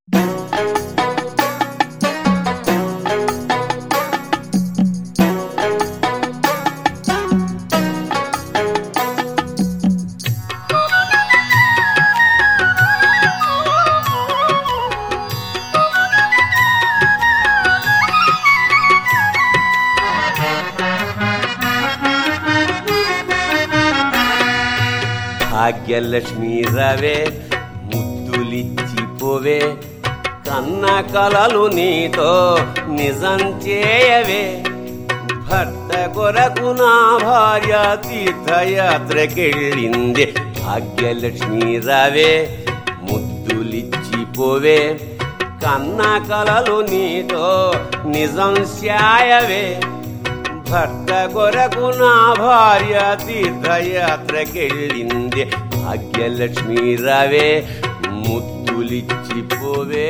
భాగ్యలక్ష్మి రవే ముద్దులిచ్చిపోవే కన్న కలలు నీతో నిజం చేయవే భర్త కొరకు నా భార్య తీర్థయాత్రకెళ్ళింది భాగ్యలక్ష్మి రవే ముద్దులిచ్చిపోవే కన్న కలలు నీతో నిజం శాయవే భర్త కొరకు నా భార్య తీర్థయాత్రకెళ్ళింది భాగ్యలక్ష్మి రవే ముద్దులిచ్చిపోవే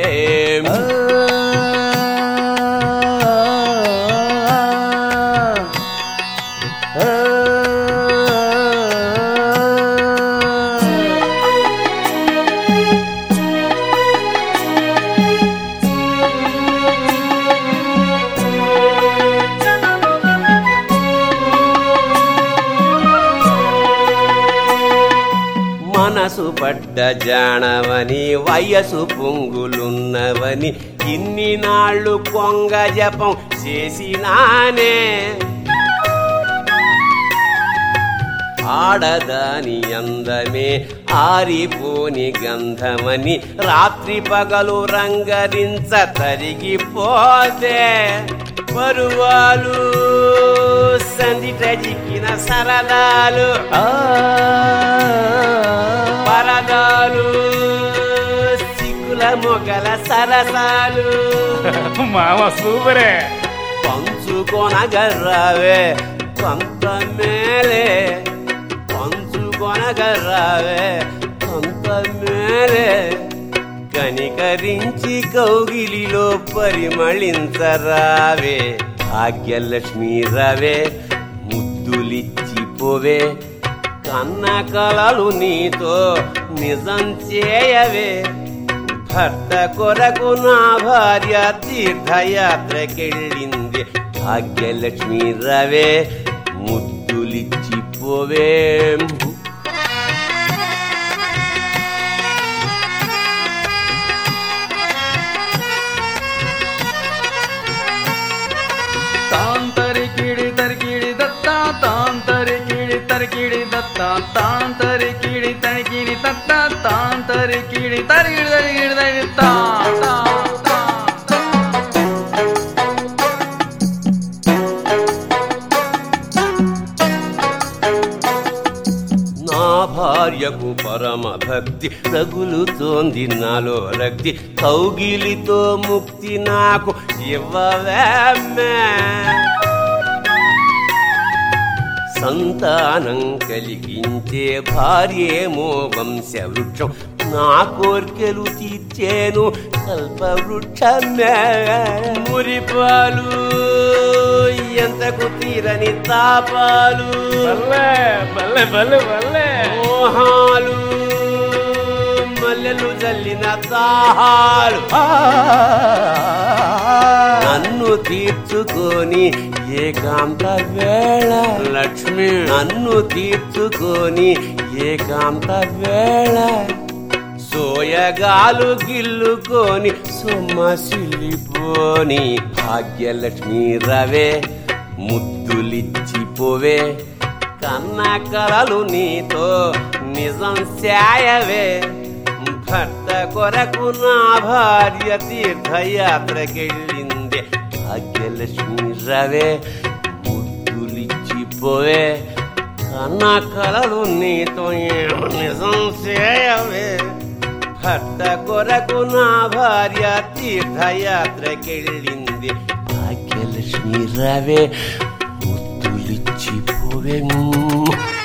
మనసు పడ్డ జాణవని వయసు పొంగులున్నవని ఇన్ని నాళ్ళు కొంగ జపం చేసినానే ఆడదాని అందమే ఆరిపోని గంధమని రాత్రి పగలు రంగరించ తరిగిపోతే పరువాలు సందిట జిక్కిన సరదాలు పరదాలు సిగ్గుల మొగల సరసాలు మామ సూపరే పంచుకొనగర్రావే కొంత మేలే పంచుకొనగర్రావే కొంత మేలే కనికరించి కౌగిలిలో పరిమళించరావే భాగ్యలక్ష్మి రవే ముద్దులిచ్చిపోవే కన్న కలలు నీతో నిజం చేయవే భర్త కొరకు నా భార్య తీర్థయాత్రకెళ్ళింది భాగ్యలక్ష్మి రవే ముద్దులిచ్చిపోవే తాంతరికిడి తరికిడి దత్త తాంతరికిడి తరికిడి దత్త తాంతరికిడి తరికిడి దత్త తాంతరికిడి తరికిడి తరికిడి తరికిడి తా తా, తా, తా. నా భార్యకు పరమ భక్తి రగులుతోంది నాలో రక్తి కౌగిలితో ముక్తి నాకు ఇవ్వవేమ్మే సంతానం కలిగించే భార్యేమో వంశవృక్షం నా కోర్కెలు తీర్చేను కల్పవృక్షమే మురిపాలు ఎంతకు తీరని తాపాలు బల్లే బల్లే బల్లే బల్లే మోహాలు మల్లెలు జల్లిన దాహాలు నన్ను తీర్చుకొని ఏకాంత వేళ లక్ష్మి నన్ను తీర్చుకొని ఏకాంత వేళ సోయగాలు గిల్లుకొని సొమ్మసిల్లిపోని భాగ్యలక్ష్మి రవే ముద్దులిచ్చిపోవే కన్న కలలు నీతో నిజం శాయవే భర్త కొరకు నా భార్య తీర్థయాత్రకెళ్ళింది భాగ్యలక్ష్మి రవే ముద్దులిచ్చిపోవే కన్న కలలు నీతో ఏమో నిజం చేయవే భర్త కొరకు నా భార్య తీర్థయాత్రకెళ్ళింది భాగ్యలక్ష్మి రవే ముద్దులిచ్చిపోవే